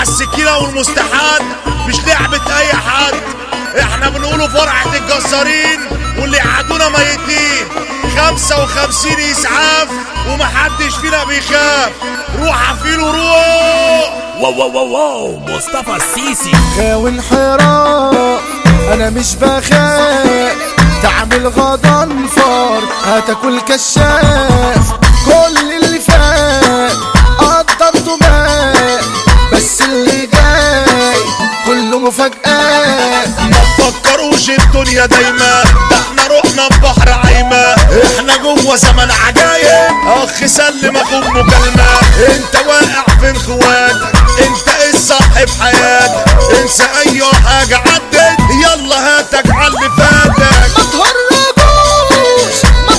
عالسكينة والمستحاد مش لعبة اي حد احنا بنقوله فرحة الجزارين واللي قعدونا ميتين خمسة وخمسين اسعاف ومحدش فينا بيخاف روح عفيل وروح واو واو واو واو مصطفى السيسي خاوي انحراف انا مش بخاف تعمل غضن فار هتاكل كشاف كل اللي فات قدرته مات بس اللي جاي كله مفاجآت ما تفكروش الدنيا دايما ده احنا روحنا ببحر عايمة احنا جوه زمن عجايب اخ سلم اخوك مكالمة انت واقع في اخواتك انت ايه الصح في حياتك انسى اي حاجة عدت يلا هاتك على اللي فاتك ما تهرجوش ما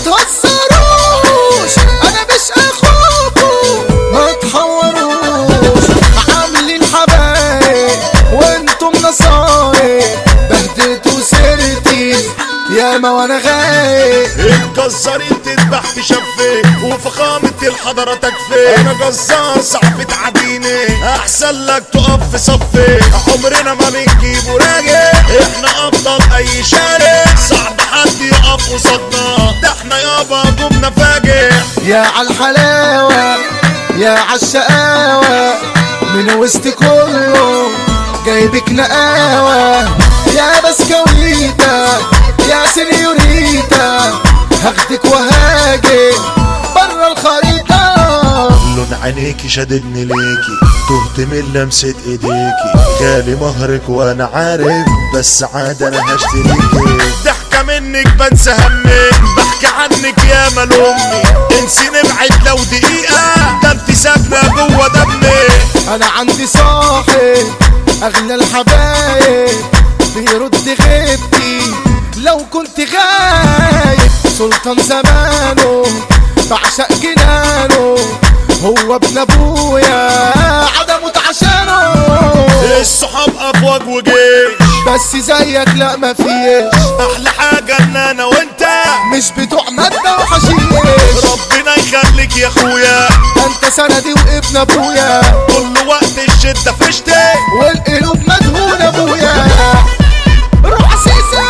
تهزروش انا مش اخوكم ما تحوروش عاملين حبايب وانتم نصايب بهدلتوا سيرتي ياما وانا غايب الجزارين تذبح تشفي وفخامة الحضارة تكفي انا جزار صاحبي تعديني احسن لك تقف في صفي عمرنا ما بنجيب وراجع احنا ابطال اي شارع صعب حد يقف قصادنا ده احنا يابا جبنا فاجر يا عالحلاوة يا عالشقاوة من وسط كله جايبك نقاوة يا بسكويتة يا سينيوريتا هاخدك وهاجي برا الخريطة لون عينيكي شددني ليكي تهت من لمسة ايديكي غالي مهرك وانا عارف بس عاد انا هشتريكي ضحكة منك بنسى همي بحكي عنك يا مال امي انسي نبعد لو دقيقة ده انت ساكنة جوه دمي انا عندي صاحب اغلى الحبايب بيرد غيبتي لو كنت غايب سلطان زمانه بعشق جنانه هو ابن ابويا عدمت عشانه الصحاب افواج وجيش بس زيك لا مفيش احلى حاجة ان انا وانت مش بتوع مادة وحشيش ربنا يخليك يا اخويا ده انت سندي وابن ابويا كل وقت الشدة فشتك والقلوب مدهونة ابويا روح سيسي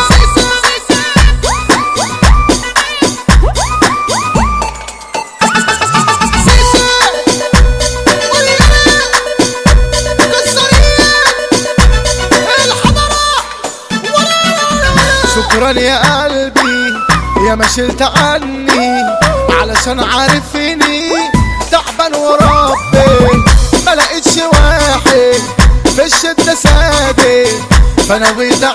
شكرا يا قلبي يا ما شلت عني علشان عارفني تعبان وربي ما لقيتش واحد في الشدة سادي فنويت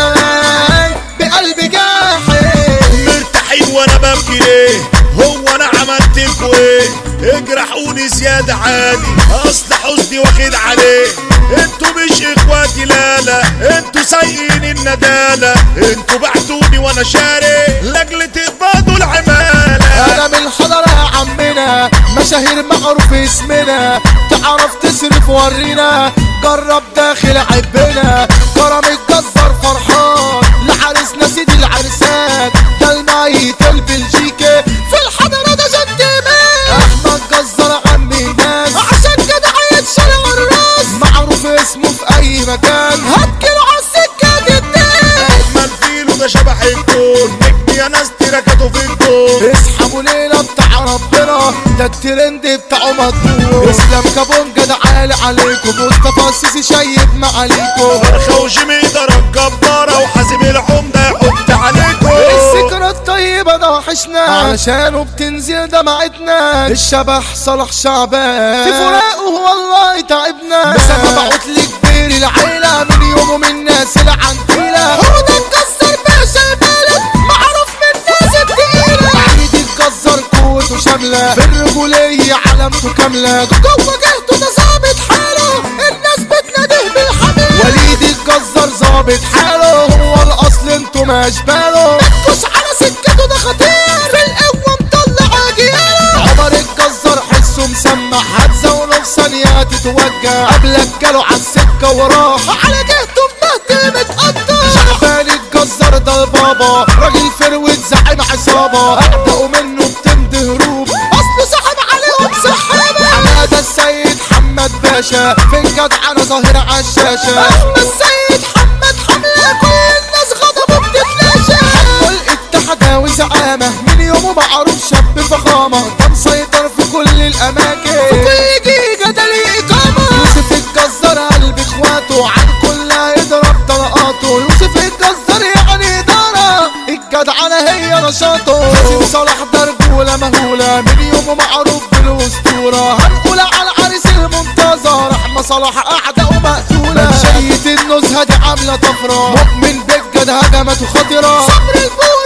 عشان بقلبي جاحد مرتاحين وانا ببكي ليه هو انا عملت لكوا ايه اجرحوني زيادة عادي اصل حزني واخد عليه انتوا مش اخواتي لا لا انتوا سايقين الندالة انتوا بعتوني وانا شاري لاجل تقبضوا العمالة انا من الحضرة يا عمنا مشاهير معروف اسمنا تعرف تصرف ورينا جرب داخل عبنا كرم الجزار فرحان لعرسنا سيدي العرسان ده الميت البلجيكي في الحضرة ده جد مان احمد جزار عمي ناس عشان كده عيد شارع الراس معروف اسمه في اي مكان هتجيله على السكة التاني اجمل فيلو ده شبح الكون نجم يا ناس تركته في الكون اسحبوا ليلة بتاع ربنا ده الترند بتاعه مطلوب اسلام كابونجا ده عالي عليكم مصطفى السيسي شايب معاليكم فرخة وجيمي إدارة جبارة وحازم العمدة يحط عليكم الذكرى الطيبة ده وحشنا علشانه بتنزل دمعتنا الشبح صلاح شعبان في فراقه والله تعبنا بسبب عطل كبير العيلة من يومه من الناس العنتيلة هو ده الجزار باشا البلد معروف من الناس التقيلة عيد الجزار قوته شاملة في الرجولية علامته كاملة جوه جهته ده ظابط حاله الناس بتناديه بالحميد وليد الجزار ظابط حاله هو الاصل انتوا ما اشباله متكوش على سكته ده خطير في القوة مطلع اجياله عمر الجزار حسه مسمع هتزاوله في ثانية تتوجه قبلك جاله عالسكة وراح على جهته مبهدل متقطع شعبان الجزار ده البابا راجل فروت زعيم عصابة اعدقوا منه بتمضي هروب اصله سحب عليهم سحابة حمادة السيد محمد باشا باشا في الجدع انا ظاهر عالشاشة احمد السيد حمد حملة كل الناس غضبه بتتلاشى حمو الاتحاد وزعامة من يومه معروف شاب فخامة ده مسيطر في كل الاماكن في كل دقيقة ده ليه اقامة يوسف الجزار قلب اخواته عن كل هيضرب طلقاته يوسف الجزار يعني ادارة الجدعنة هي نشاطه حسين صلاح ده رجولة مهولة من يومه معروف بالاسطورة هنقول على العريس المنتظر احمد صلاح اعداءه مقتولة شية النزهة دي عاملة طفرة مؤمن بالجد هجمته خطرة صبر البول